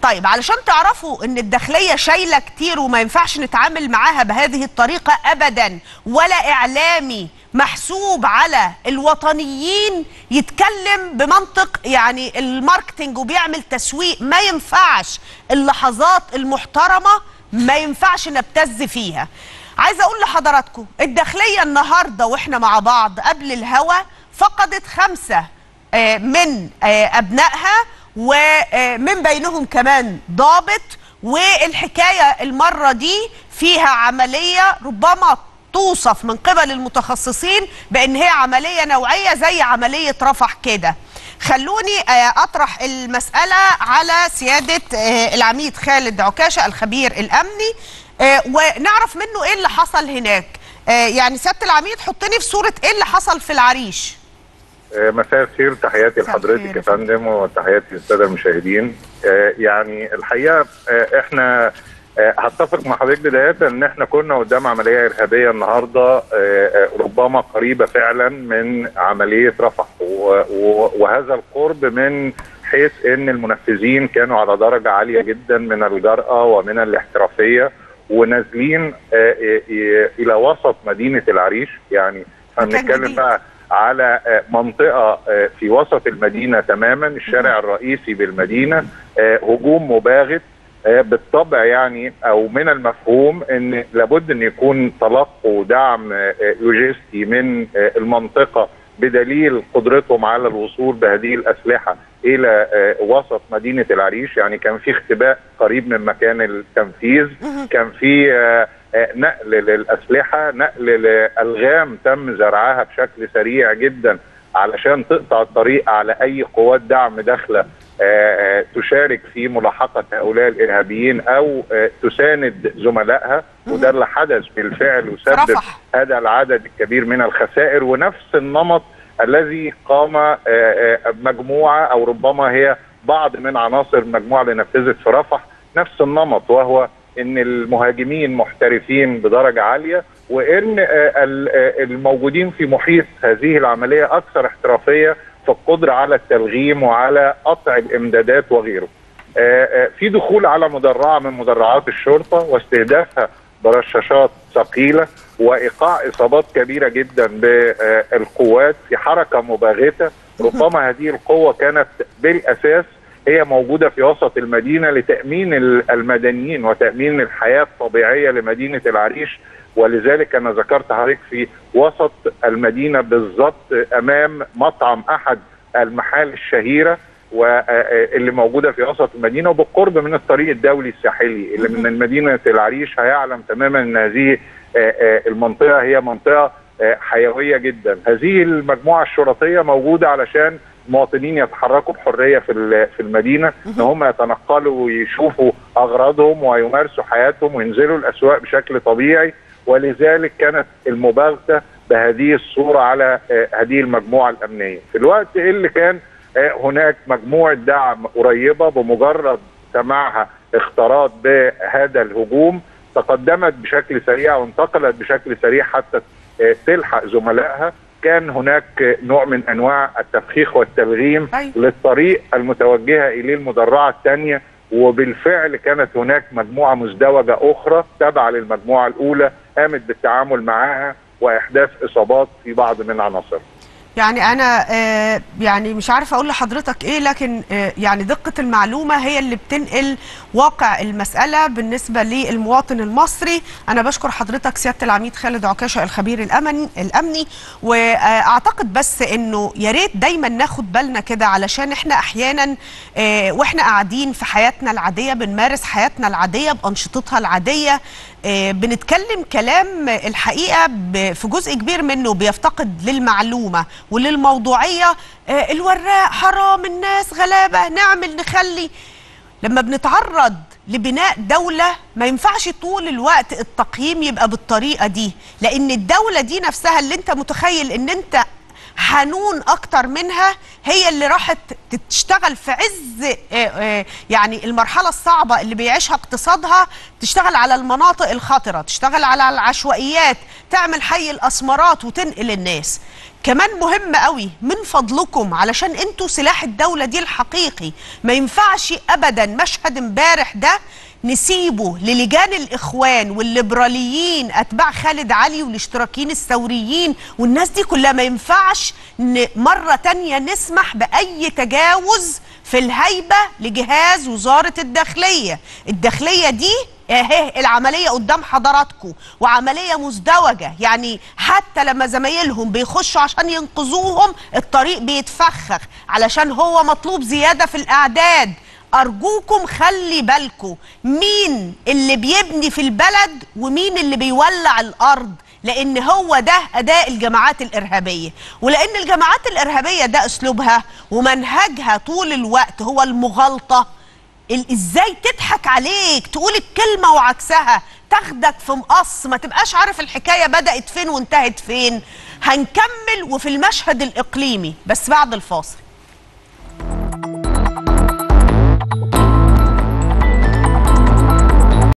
طيب علشان تعرفوا ان الداخليه شايله كتير وما ينفعش نتعامل معاها بهذه الطريقه ابدا ولا اعلامي محسوب على الوطنيين يتكلم بمنطق يعني الماركتينج وبيعمل تسويق ما ينفعش اللحظات المحترمه ما ينفعش نبتز فيها عايزه اقول لحضراتكم الداخليه النهارده واحنا مع بعض قبل الهوا فقدت خمسه آه، من آه، ابنائها ومن بينهم كمان ضابط والحكايه المره دي فيها عمليه ربما توصف من قبل المتخصصين بان هي عمليه نوعيه زي عمليه رفح كده خلوني آه، اطرح المساله على سياده آه، العميد خالد عكاشه الخبير الامني آه، ونعرف منه ايه اللي حصل هناك آه، يعني سياده العميد حطني في صوره ايه اللي حصل في العريش آه، مساء الخير تحياتي مساء لحضرتك الخير يا يا فندم. فندم وتحياتي للساده المشاهدين آه، يعني الحقيقه آه، احنا آه، هتفق مع حضرتك بدايه ان احنا كنا قدام عمليه ارهابيه النهارده آه، آه، ربما قريبه فعلا من عمليه رفح و- و- وهذا القرب من حيث ان المنفذين كانوا على درجه عاليه جدا من الجراه ومن الاحترافيه ونازلين آه، آه، آه، الى وسط مدينه العريش يعني مكان هنتكلم جديد. بقى على آه، منطقة آه، في وسط المدينة تماما الشارع الرئيسي بالمدينة آه، هجوم مباغت آه، بالطبع يعني او من المفهوم ان لابد ان يكون تلقوا دعم آه، آه، لوجستي من آه، المنطقة بدليل قدرتهم على الوصول بهذه الاسلحه الى آه، وسط مدينه العريش يعني كان في اختباء قريب من مكان التنفيذ كان في آه، آه، نقل للاسلحه نقل لالغام تم زرعها بشكل سريع جدا علشان تقطع الطريق على اي قوات دعم داخله آه، آه، تشارك في ملاحقه هؤلاء الارهابيين او آه، تساند زملائها وده اللي حدث بالفعل وسبب رفح. هذا العدد الكبير من الخسائر ونفس النمط الذي قام آه، آه، مجموعه او ربما هي بعض من عناصر المجموعه اللي نفذت في رفح نفس النمط وهو ان المهاجمين محترفين بدرجه عاليه وان آه، ال- آه، الموجودين في محيط هذه العمليه اكثر احترافيه في القدره على التلغيم وعلى قطع الامدادات وغيره. آه، آه، في دخول على مدرعه من مدرعات الشرطه واستهدافها برشاشات ثقيله وايقاع اصابات كبيره جدا بالقوات في حركه مباغته ربما هذه القوه كانت بالاساس هي موجوده في وسط المدينه لتامين ال- المدنيين وتامين الحياه الطبيعيه لمدينه العريش ولذلك انا ذكرت حضرتك في وسط المدينه بالضبط امام مطعم احد المحال الشهيره واللي موجوده في وسط المدينه وبالقرب من الطريق الدولي الساحلي اللي من مدينه العريش هيعلم تماما ان هذه آه، آه، المنطقه هي منطقه آه، حيويه جدا هذه المجموعه الشرطيه موجوده علشان المواطنين يتحركوا بحريه في ال- في المدينه ان هم يتنقلوا ويشوفوا اغراضهم ويمارسوا حياتهم وينزلوا الاسواق بشكل طبيعي ولذلك كانت المباغته بهذه الصوره على آه، هذه المجموعه الامنيه في الوقت اللي كان آه، هناك مجموعه دعم قريبه بمجرد سماعها اختراط بهذا الهجوم تقدمت بشكل سريع وانتقلت بشكل سريع حتى آه، تلحق زملائها كان هناك آه، نوع من انواع التفخيخ والتلغيم أيوة. للطريق المتوجهه اليه المدرعه الثانيه وبالفعل كانت هناك مجموعه مزدوجه اخرى تابعه للمجموعه الاولى قامت بالتعامل معها واحداث اصابات في بعض من عناصرها يعني انا آه، يعني مش عارفه اقول لحضرتك ايه لكن آه، يعني دقه المعلومه هي اللي بتنقل واقع المساله بالنسبه للمواطن المصري انا بشكر حضرتك سياده العميد خالد عكاشه الخبير الامني الامني واعتقد بس انه يا ريت دايما ناخد بالنا كده علشان احنا احيانا آه، واحنا قاعدين في حياتنا العاديه بنمارس حياتنا العاديه بانشطتها العاديه آه، بنتكلم كلام الحقيقه ب- في جزء كبير منه بيفتقد للمعلومه وللموضوعيه آه، الوراق حرام الناس غلابه نعمل نخلي لما بنتعرض لبناء دولة ما ينفعش طول الوقت التقييم يبقى بالطريقة دي لأن الدولة دي نفسها اللي انت متخيل ان انت حنون اكتر منها هي اللي راحت تشتغل في عز آه، آه، يعني المرحله الصعبه اللي بيعيشها اقتصادها تشتغل على المناطق الخطره تشتغل على العشوائيات تعمل حي الاسمرات وتنقل الناس كمان مهم قوي من فضلكم علشان انتوا سلاح الدولة دي الحقيقي ما ينفعش ابدا مشهد امبارح ده نسيبه للجان الاخوان والليبراليين اتباع خالد علي والاشتراكيين الثوريين والناس دي كلها ما ينفعش ن- مرة تانية نسمح بأي تجاوز في الهيبة لجهاز وزارة الداخلية الداخلية دي اهي العملية قدام حضراتكم وعملية مزدوجة يعني حتى لما زمايلهم بيخشوا عشان ينقذوهم الطريق بيتفخخ علشان هو مطلوب زيادة في الأعداد أرجوكم خلي بالكم مين اللي بيبني في البلد ومين اللي بيولع الأرض لأن هو ده أداء الجماعات الإرهابية ولأن الجماعات الإرهابية ده أسلوبها ومنهجها طول الوقت هو المغالطة ال- ازاي تضحك عليك تقول الكلمة وعكسها تاخدك في مقص ما تبقاش عارف الحكاية بدأت فين وانتهت فين هنكمل وفي المشهد الإقليمي بس بعد الفاصل